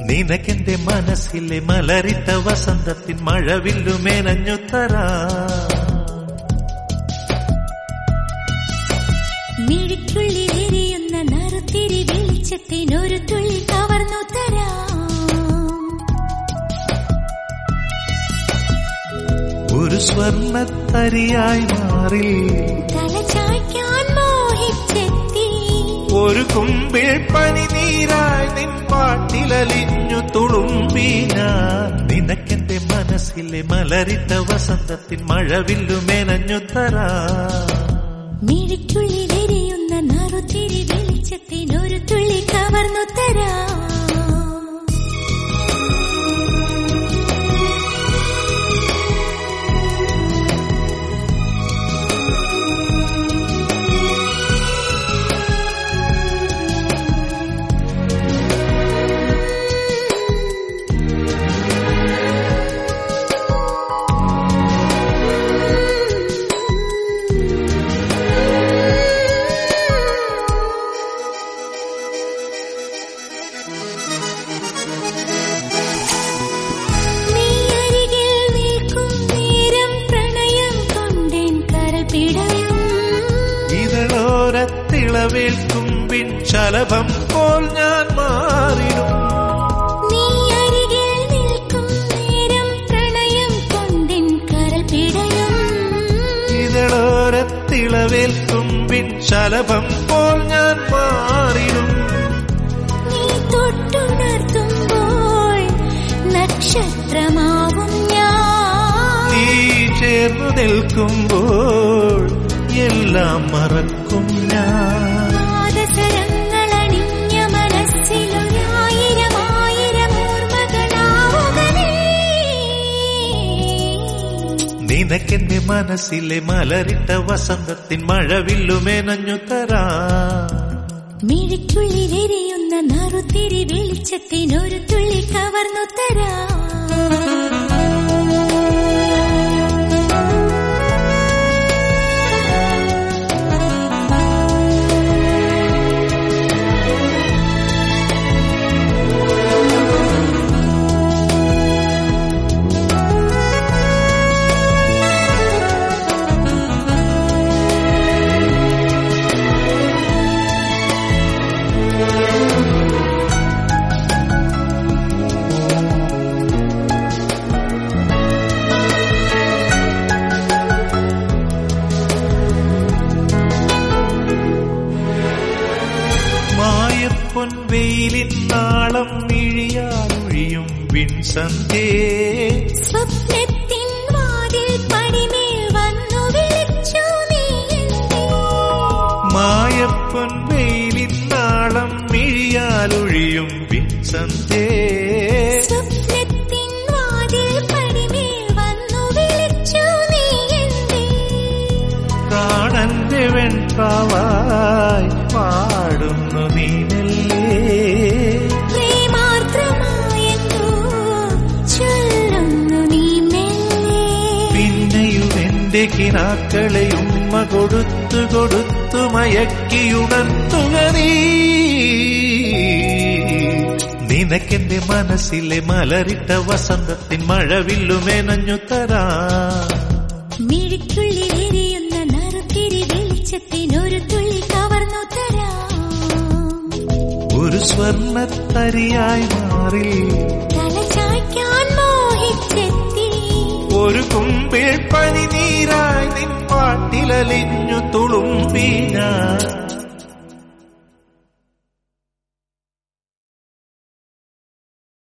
നിനക്കെന്റെ മനസ്സിലെ മലരിട്ട വസന്തത്തിൻ മഴവില്ലു മേനഞ്ഞു തരാ മിഴിക്കുള്ളിൽ എരിയുന്ന നറുത്തിരി വെളിച്ചത്തിനൊരു തുള്ളി കവർന്നു തരാം ഒരു സ്വർണത്തരിയായി മാറി തല ചായ്ക്കാൻ മോഹിച്ചെത്തി ഒരു കുമ്പിൾ പനിനീരായി നിൻ പാട്ടിലലിഞ്ഞു തുളുമ്പി ഞാൻ നിനക്കെന്റെ മനസ്സിലെ മലരിട്ട വസന്തത്തിൻ മഴവില്ലു മേനഞ്ഞു തരാ മിഴിക്കുള്ളിൽ എരിയുന്ന നറുത്തിരി വെളിച്ചത്തിനൊരു തുള്ളി കവർന്നു തരാം നീ അരികിൽ നിൽക്കും നേരം പ്രണയം കൊണ്ടേൻ കരൾ പിടയും ഇതളോരത്തിളവേൽക്കുമ്പിൻ ശലഭം പോൽ ഞാൻ മാറിടും നീ അരികിൽ നിൽക്കും നേരം പ്രണയം കൊണ്ടേൻ കരൾ പിടയും ഇതളോരത്തിളവേൽക്കുമ്പിൻ ശലഭം പോൽ ഞാൻ മാറിടും നീ തൊട്ടുണർത്തുമ്പോൾ നക്ഷത്രമാവും ഞാൻ നീ ചേർന്നു നിൽക്കുമ്പോൾ എല്ലാം മറക്കും ഞാൻ പാദസരങ്ങളണിഞ്ഞ മനസ്സിലൊരായിരം ആയിരം ഓർമ്മകളാവുകനേ നിനക്കെന്റെ മനസ്സിലെ മലരിട്ട വസന്തത്തിൻ മഴവില്ലു മേനഞ്ഞു തരാ മിഴിക്കുള്ളിലെരിയുന്ന നറുത്തിരി വെളിച്ചത്തിനൊരു തുള്ളി കവർന്നു തരാം മായപ്പൊൻ വെയിലിൻ നാളം മിഴിയാലൊഴിയും വിൺസന്ധേ സ്വപ്നത്തിൻ വാതിൽ പടിമേൽ വന്നു വിളിച്ചു നീ എന്നെ. മായപ്പൊൻ വെയിലിൻ നാളം മിഴിയാലൊഴിയും വിൺസന്ധേ സ്വപ്നത്തിൻ വാതിൽ പടിമേൽ വന്നു വിളിച്ചു നീ എന്നെ. പ്രാണന്റെ വെൺപ്രാവായി പാടുന്നു നീനല്ലേ പ്രേമാർദ്രമായെന്തോ ചൊല്ലുന്നു നീ മെല്ലെ. പിന്നെയും എന്റെ കിനാക്കളെ ഉമ്മ കൊടുത്തു കൊടുത്തു മയക്കിയുണർത്തുക നീ നിനക്കെന്റെ മനസ്സിലെ മലരിട്ട വസന്തത്തിൻ മഴവില്ലു മേനഞ്ഞു തരാ മിഴിക്കുള്ളിൽ എരിയുന്ന നറുത്തിരി വെളിച്ചത്തിനൊരു തുള്ളി കവർന്നു തരാം ഒരു സ്വർണത്തരിയായി മാറി തല ചായ്ക്കാൻ മോഹിച്ചെത്തി ഒരു കുമ്പിൾ പനിനീരായി നിൻ പാട്ടിലലിഞ്ഞു തുളുമ്പി ഞാൻ